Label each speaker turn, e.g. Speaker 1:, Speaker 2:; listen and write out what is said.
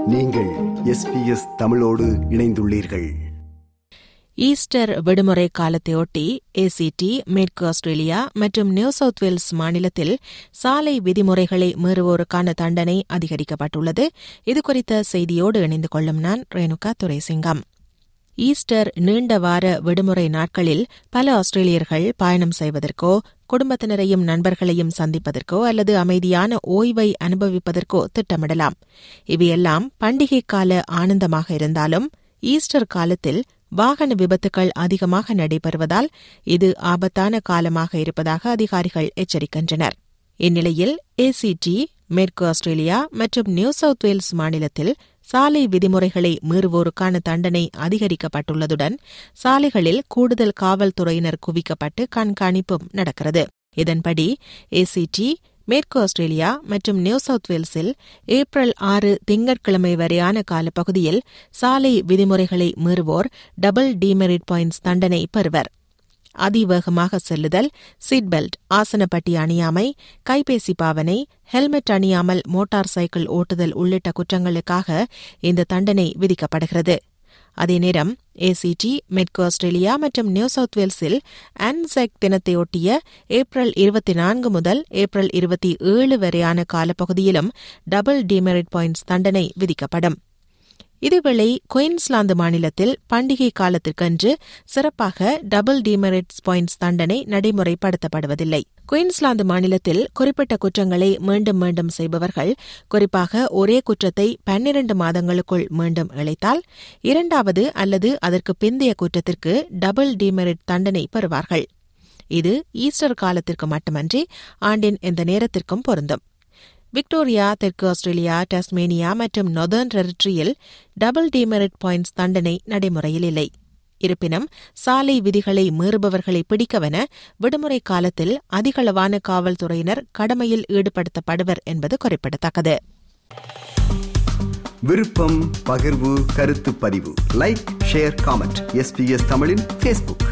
Speaker 1: நீங்கள் எஸ்பிஎஸ் தமிழோடு இணைந்துள்ளீர்கள்
Speaker 2: ஈஸ்டர் விடுமுறை காலத்தையொட்டி ஏசிடி மேற்கு ஆஸ்திரேலியா மற்றும் நியூ சவுத் வேல்ஸ் மாநிலத்தில் சாலை விதிமுறைகளை மீறுவோருக்கான தண்டனை அதிகரிக்கப்பட்டுள்ளது இதுகுறித்த செய்தியோடு இணைந்து கொள்ளும் நான் ரேணுகா துரைசிங்கம் ஈஸ்டர் நீண்ட வார விடுமுறை நாட்களில் பல ஆஸ்திரேலியர்கள் பயணம் செய்வதற்கோ குடும்பத்தினரையும் நண்பர்களையும் சந்திப்பதற்கோ அல்லது அமைதியான ஓய்வை அனுபவிப்பதற்கோ திட்டமிடலாம் இவையெல்லாம் பண்டிகை கால ஆனந்தமாக இருந்தாலும் ஈஸ்டர் காலத்தில் வாகன விபத்துக்கள் அதிகமாக நடைபெறுவதால் இது ஆபத்தான காலமாக இருப்பதாக அதிகாரிகள் எச்சரிக்கின்றனர் இந்நிலையில் ஏசிடி மேற்கு ஆஸ்திரேலியா மற்றும் நியூ சவுத் வேல்ஸ் மாநிலத்தில் சாலை விதிமுறைகளை மீறுவோருக்கான தண்டனை அதிகரிக்கப்பட்டுள்ளதுடன் சாலைகளில் கூடுதல் காவல்துறையினர் குவிக்கப்பட்டு கண்காணிப்பும் நடக்கிறது இதன்படி ஏசிடி மேற்கு ஆஸ்திரேலியா மற்றும் நியூ சவுத் வேல்ஸில் ஏப்ரல் ஆறு திங்கட்கிழமை வரையான காலப்பகுதியில் சாலை விதிமுறைகளை மீறுவோர் டபுள் டிமெரிட் பாயிண்ட்ஸ் தண்டனை பெறுவர் அதிவேகமாக செல்லுதல் சீட் பெல்ட் ஆசனப்பட்டி அணியாமை கைபேசி பாவனை ஹெல்மெட் அணியாமல் மோட்டார் சைக்கிள் ஓட்டுதல் உள்ளிட்ட குற்றங்களுக்காக இந்த தண்டனை விதிக்கப்படுகிறது அதே நேரம் ஏசிடி மெட்கோ ஆஸ்திரேலியா மற்றும் நியூ சவுத் வேல்ஸில் அன்செக் தினத்தையொட்டிய ஏப்ரல் இருபத்தி நான்கு முதல் ஏப்ரல் இருபத்தி ஏழு வரையான காலப்பகுதியிலும் டபுள் டிமெரிட் பாயிண்ட்ஸ் தண்டனை விதிக்கப்படும் இதேவேளை குயின்ஸ்லாந்து மாநிலத்தில் பண்டிகை காலத்திற்கென்று சிறப்பாக டபுள் டிமெரிட்ஸ் பாயிண்ட்ஸ் தண்டனை நடைமுறைப்படுத்தப்படுவதில்லை குயின்ஸ்லாந்து மாநிலத்தில் குறிப்பிட்ட குற்றங்களை மீண்டும் மீண்டும் செய்பவர்கள் குறிப்பாக ஒரே குற்றத்தை பன்னிரண்டு மாதங்களுக்குள் மீண்டும் இழைத்தால் இரண்டாவது அல்லது அதற்கு பிந்தைய குற்றத்திற்கு டபுள் டிமெரிட் தண்டனை பெறுவார்கள் இது ஈஸ்டர் காலத்திற்கு மட்டுமன்றி ஆண்டின் எந்த நேரத்திற்கும் பொருந்தும் விக்டோரியா தெற்கு ஆஸ்திரேலியா டஸ்மேனியா மற்றும் நொதர்ன் டெரிட்டரியில் டபுள் டிமெரிட் பாயிண்ட்ஸ் தண்டனை நடைமுறையில் இல்லை இருப்பினும் சாலை விதிகளை மீறுபவர்களை பிடிக்கவென விடுமுறை காலத்தில் அதிகளவான காவல்துறையினர் கடமையில் ஈடுபடுத்தப்படுவர் என்பது குறிப்பிடத்தக்கது
Speaker 1: விருப்பம் பகிர்வு கருத்து பதிவு லைக் ஷேர் காமெண்ட் எஸ்பிஎஸ் தமிழின் ஃபேஸ்புக்